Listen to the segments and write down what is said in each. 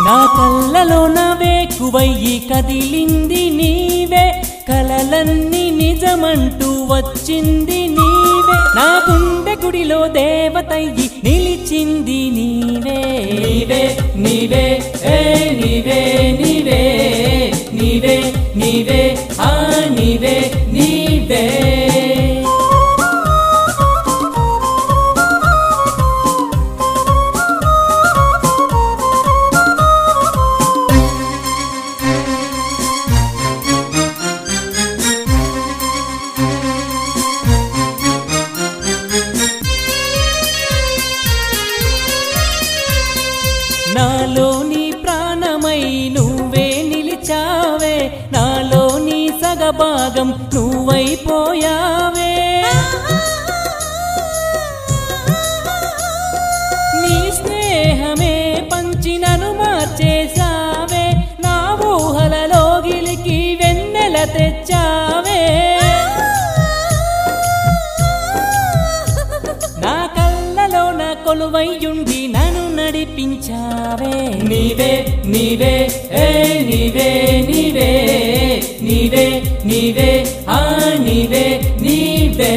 నా కళ్ళలో నా వేకువయ్యి కదిలింది నీవే కలలన్నీ నిజమంటూ వచ్చింది నీవే నా గుండె గుడిలో దేవతయ్యి నిలిచింది నీవే నీవే నీవే ఏ నీవే నీవే నీవే నీవే ఆ నీవే నీవే నాలో నీ ప్రాణమై నువ్వే నిలిచావే నాలో నీ సగభాగం నువ్వైపోయావే నీ స్నేహమే పంచినను మార్చేశావే నా ఊహలలో గిలికి వెన్నెల తెచ్చావే నా కళ్ళలో నా కొలువయ్యుండి నన్ను నడిపించావే నీవే నీవే ఏ నీవే నీవే నీవే నీవే ఆ నీవే నీవే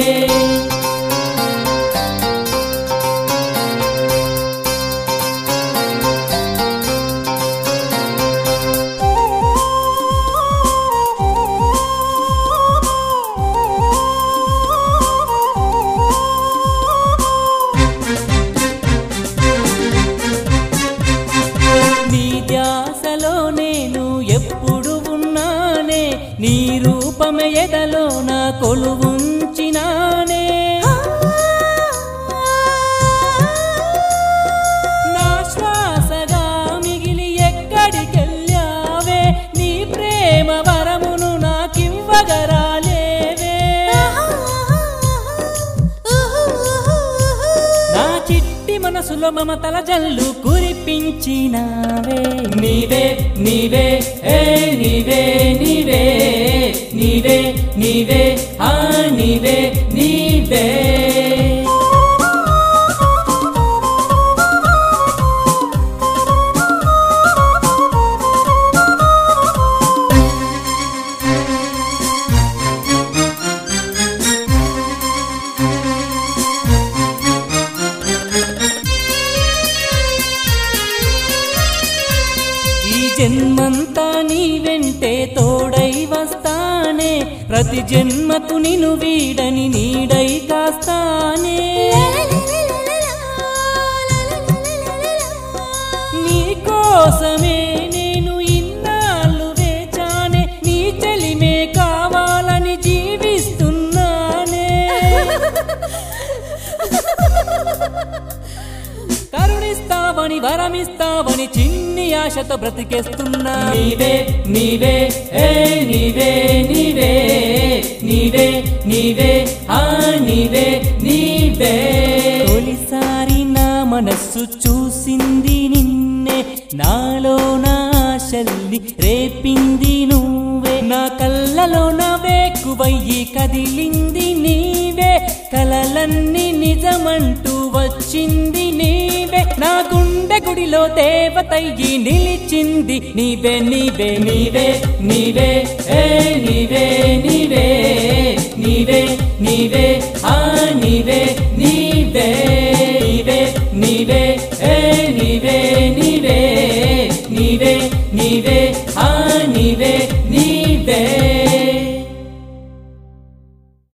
నీ ధ్యాసలో నేను ఎప్పుడు ఉన్నానే నీ రూపమే ఎదలో నా కొలువుంచినానే నా శ్వాసగా మిగిలి ఎక్కడికెళ్ళావే నీ ప్రేమ వరమును నాకివ్వగరాలేవే నా చిట్టి మనసులో మమతల జల్లు కురిపించినావే నీవే నీవే ఏ నీవే నీవే నీవే నీవే ఆ నీవే నీవే ఈ జన్మంతా నీ వెంటే తోడై వస్తానే ప్రతి జన్మకు నిన్ను వీడని నీడై కాస్తానే నీ కోసమే నేను ఇన్నాళ్ళు వేచానే నీ చెలిమే కావాలని జీవిస్తున్నానే కరుణిస్తావని వరమిస్తావని చిన్ని ఆశతో బ్రతికేస్తున్నా నీవే నీవే ఏ నీవే నీవే నీవే నీవే ఆ నీవే నీవే తొలిసారి నా మనస్సు చూసింది నిన్నే నాలో నా ఆశల్ని రేపింది నువ్వే నా కళ్ళలో నా వేకువయ్యి కదిలింది నీవే కలలన్నీ నిజమంటూ వచ్చింది నీవే నా గుండె గుడిలో దేవతయ్యి నిలిచింది నీవే నీవే నీవే నీవే ఏ నీవే నీవే నీవే నీవే ఆ నీవే నీవే